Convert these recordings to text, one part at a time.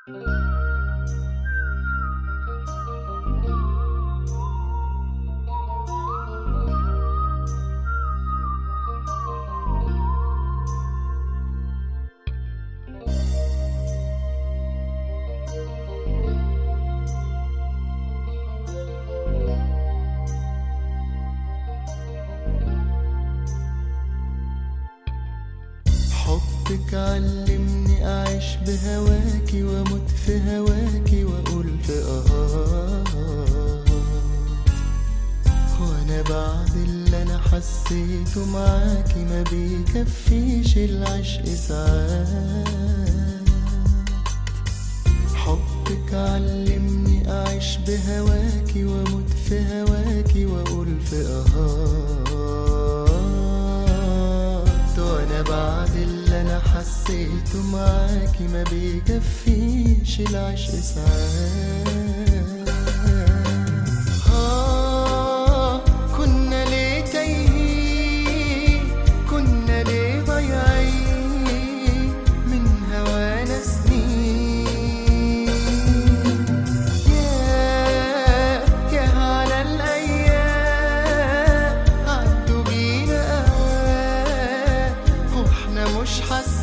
حبك علمني أعيش بهواكي وأموت في هواكي وأقول في آه وأنا بعد اللي أنا حسيته معاكي ما بيكفيش العشق ساعات حبك علمني أعيش بهواكي وأموت في هواكي وأقول في آه وأنا بعد اللي أنا حسيته معاكي ما بيكفيش العشق ساعات آه كنا ليه تايهين كنا ليه ضايعين من هوانا سنين يا يا على الأيام عدوا بينا أوقات وإحنا مش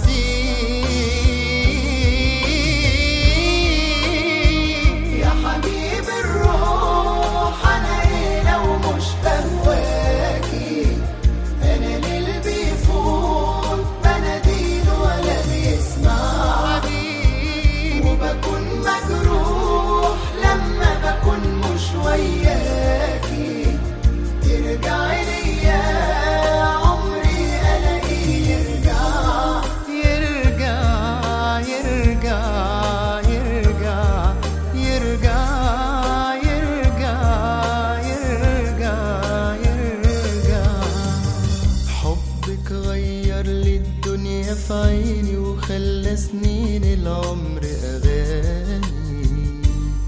حاسين يا حبيب الروح أنا إيه لو مش بهواكي أنا ليل بيفوت بناديل ولا بيسمع وبكون مجروح لما بكون مش وياكي ترجعي ليا عمري الاقيه يرجع يرجع يرجع يرجع يرجع يرجع يرجع يرجع حبك غير لي الدنيا في عيني وخلى سنين العمر أغاني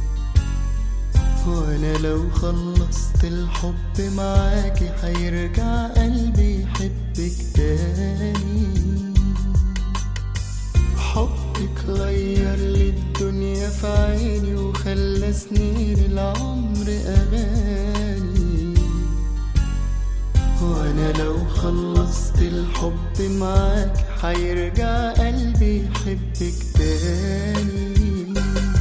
وأنا لو خلصت الحب معاكي هيرجع قلبي يحبك تاني حبك غير لي الدنيا في عيني وخلى سنين العمر أغاني وانا لو خلصت الحب معاك هيرجع قلبي يحبك تاني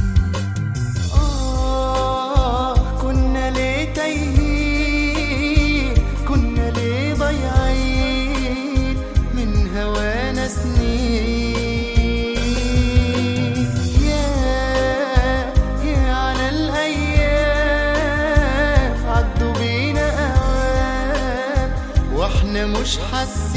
آه كنا ليه تايهين كنا ليه ضايعين من هوانا سنين يا يا على الأيام عدوا بينا أوقات واحنا مش حاسين